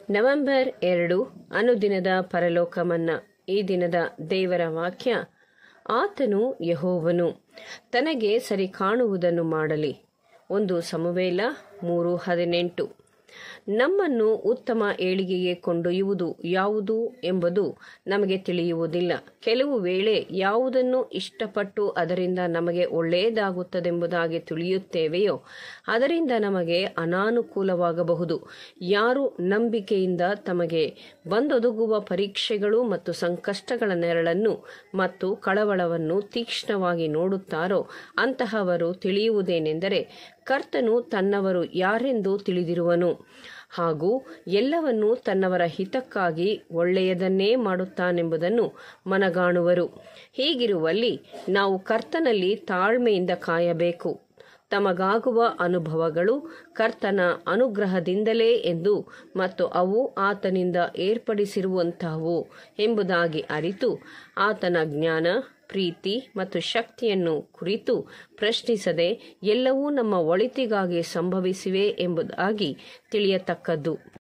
November ಎರಡು ಅನುದಿನದ ಪರಲೋಕ ಮನ್ನಾ ಈ ದಿನದ ದೇವರ ವಾಕ್ಯ ಆತನು ಯಹೋವನು ತನಗೆ ಸರಿ ಕಾಣುವುದನ್ನು ಮಾಡಲಿ ಒಂದು ಸಮವೇಲ ಮೂರು ಹದಿನೆಂಟು ನಮ್ಮನ್ನು ಉತ್ತಮ ಏಳಿಗೆಗೆ ಕೊಂಡೊಯ್ಯುವುದು ಯಾವುದು ಎಂಬುದು ನಮಗೆ ತಿಳಿಯುವುದಿಲ್ಲ ಕೆಲವು ವೇಳೆ ಯಾವುದನ್ನು ಇಷ್ಟಪಟ್ಟು ಅದರಿಂದ ನಮಗೆ ಒಳ್ಳೆಯದಾಗುತ್ತದೆಂಬುದಾಗಿ ತಿಳಿಯುತ್ತೇವೆಯೋ ಅದರಿಂದ ನಮಗೆ ಅನಾನುಕೂಲವಾಗಬಹುದು ಯಾರು ನಂಬಿಕೆಯಿಂದ ತಮಗೆ ಬಂದೊದಗುವ ಪರೀಕ್ಷೆಗಳು ಮತ್ತು ಸಂಕಷ್ಟಗಳ ನೆರಳನ್ನು ಮತ್ತು ಕಳವಳವನ್ನು ತೀಕ್ಷ್ಣವಾಗಿ ನೋಡುತ್ತಾರೋ ಅಂತಹವರು ತಿಳಿಯುವುದೇನೆಂದರೆ ಕರ್ತನು ತನ್ನವರು ಯಾರೆಂದು ತಿಳಿದಿರುವನು ಹಾಗೂ ಎಲ್ಲವನ್ನೂ ತನ್ನವರ ಹಿತಕ್ಕಾಗಿ ಒಳ್ಳೆಯದನ್ನೇ ಮಾಡುತ್ತಾನೆಂಬುದನ್ನು ಮನಗಾಣುವರು ಹೀಗಿರುವಲ್ಲಿ ನಾವು ಕರ್ತನಲ್ಲಿ ತಾಳ್ಮೆಯಿಂದ ಕಾಯಬೇಕು ತಮಗಾಗುವ ಅನುಭವಗಳು ಕರ್ತನ ಅನುಗ್ರಹದಿಂದಲೇ ಎಂದು ಮತ್ತು ಅವು ಆತನಿಂದ ಏರ್ಪಡಿಸಿರುವಂತಹವು ಎಂಬುದಾಗಿ ಅರಿತು ಆತನ ಜ್ಞಾನ ಪ್ರೀತಿ ಮತ್ತು ಶಕ್ತಿಯನ್ನು ಕುರಿತು ಪ್ರಶ್ನಿಸದೆ ಎಲ್ಲವೂ ನಮ್ಮ ಒಳಿತಿಗಾಗಿ ಸಂಭವಿಸಿವೆ ಎಂಬುದಾಗಿ ತಿಳಿಯತಕ್ಕದ್ದು